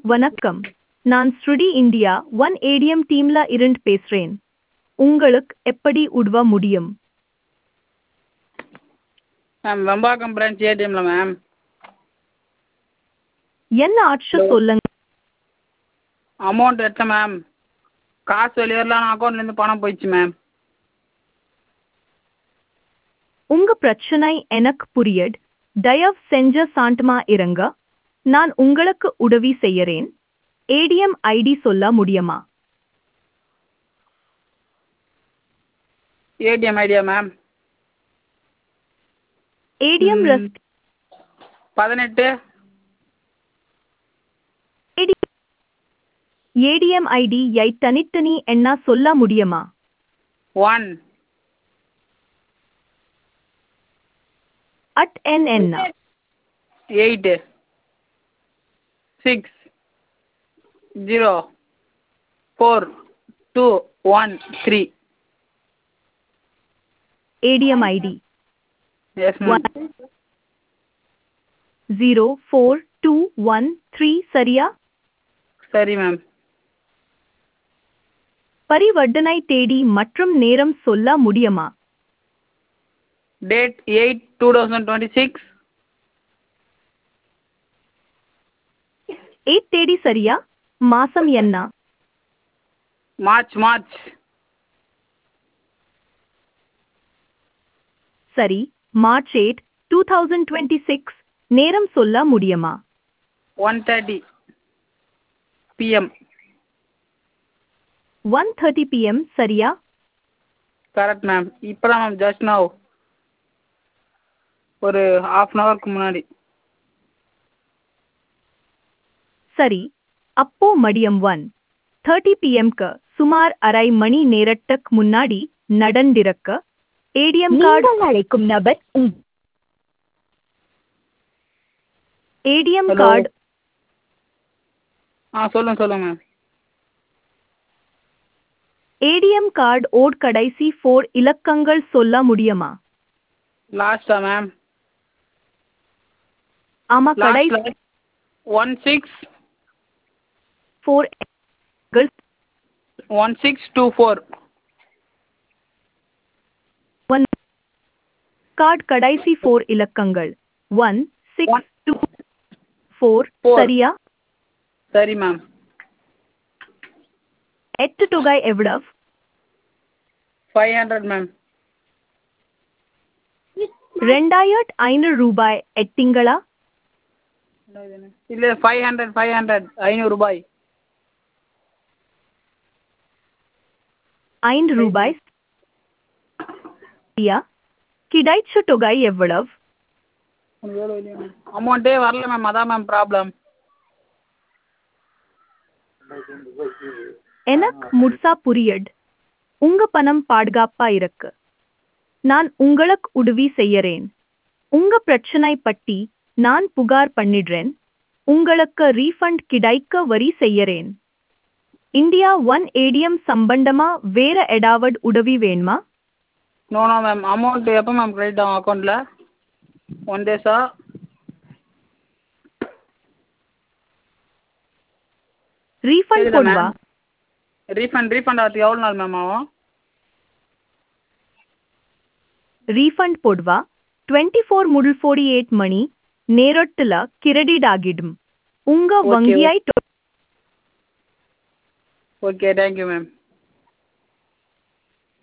வணக்கம் நான் ஸ்ருடி இந்தியா ஒன் ஏடிஎம் டீம்ல இருந்து பேசுறேன் உங்களுக்கு எப்படி உதவ முடியும் மேம் வெம்பாக்கம் பிரான்ச் ஏடிஎம்ல மேம் என்ன ஆச்சு சொல்லுங்க அமௌண்ட் எடுத்தேன் மேம் காசு வெளியே வரல ஆனால் அக்கௌண்ட்லேருந்து பணம் போயிடுச்சு மேம் உங்க பிரச்சனை எனக்கு புரியுது தயவு செஞ்ச சாந்தமா இருங்க நான் உங்களுக்கு உதவி செய்யறேன் ஏடிஎம் ஐடி சொல்ல முடியுமா ஏடிஎம் ஐடியா மேம் ஏடிஎம் ம். ரஸ் பதினெட்டு ஏடிஎம் ஐடி யை தனித்தனி எண்ணா சொல்ல முடியுமா ஒன் அட் என் என்ன eight six zero four two one three ATM ID yes ma'am zero four two one three சரியா சரி மேம் பரிவர்த்தனை தேதி மற்றும் நேரம் சொல்ல முடியுமா date eight two thousand twenty six எயிட் தேதி சரியா மாசம் என்ன மார்ச் மார்ச் சரி March eight two thousand twenty six நேரம் சொல்ல முடியுமா one thirty PM one thirty PM சரியா கரெக்ட் மேம் இப்போ தான் மேம் ஜஸ்ட் நவ் ஒரு ஹாஃப் அன் ஹவருக்கு முன்னாடி சரி அப்போ மதியம் ஒன் தேர்ட்டி பிஎம்க்கு சுமார் அரை மணி நேரத்துக்கு முன்னாடி நடந்திருக்க ஏடிஎம் கார்டு நீங்கள் அழைக்கும் நபர் உங்- ஏடிஎம் Hello. கார்டு ஆ சொல்லுங்கள் சொல்லுங்கள் மேம் ஏடிஎம் கார்டு ஓட் கடைசி ஃபோர் இலக்கங்கள் சொல்ல முடியுமா லாஸ்டா மேம் ஆமா கடைசி last one six four one six two four one card கடைசி ஃபோர் இலக்கங்கள் one six two four Four. சரியா சரி மேம் எட்டு தொகை எவ்வளவு ஃபைவ் ஹண்ட்ரட் மேம் ரெண்டாயிரத்து ஐநூறு ரூபாய் எட்டிங்களா இல்லை ஃபைவ் ஹண்ட்ரட் ஃபைவ் ஹண்ட்ரட் ஐநூறு ரூபாய் ஐந்து ரூபாய் சரியா கிடைச்ச தொகை எவ்வளவு அமௌண்ட்டே வரல மேம் அதான் மேம் ப்ராப்ளம் எனக்கு முழுசா புரியுது உங்க பணம் பாதுகாப்பா இருக்கு நான் உங்களுக்கு உதவி செய்யறேன் உங்க பிரச்சனை பற்றி நான் புகார் பண்ணிடுறேன் உங்களுக்கு ரீஃபண்ட் கிடைக்க வரி செய்யறேன் இந்தியா ஒன் ஏடிஎம் சம்பந்தமா வேற ஏதாவது உதவி வேணுமா நோ நோ மேம் அமௌண்ட் எப்போ மேம் கிரெடிட் ஆகும் அக்கௌண்ட்டில் ஒன் டேஸா ரீஃபண்ட் தெரியல போடுவா மேம் ரீஃபண்ட் ரீஃபண்ட் ஆகிறதுக்கு எவ்வளோ நாள் மேம் ஆகும் ரீஃபண்ட் போடுவா டுவெண்ட்டி ஃபோர் முதல் ஃபோர்ட்டி எயிட் மணி நேரத்துல கிரெடிட் ஆகிடும் உங்க Okay, வங்கியாய் ஓகே தேங்க்யூ மேம்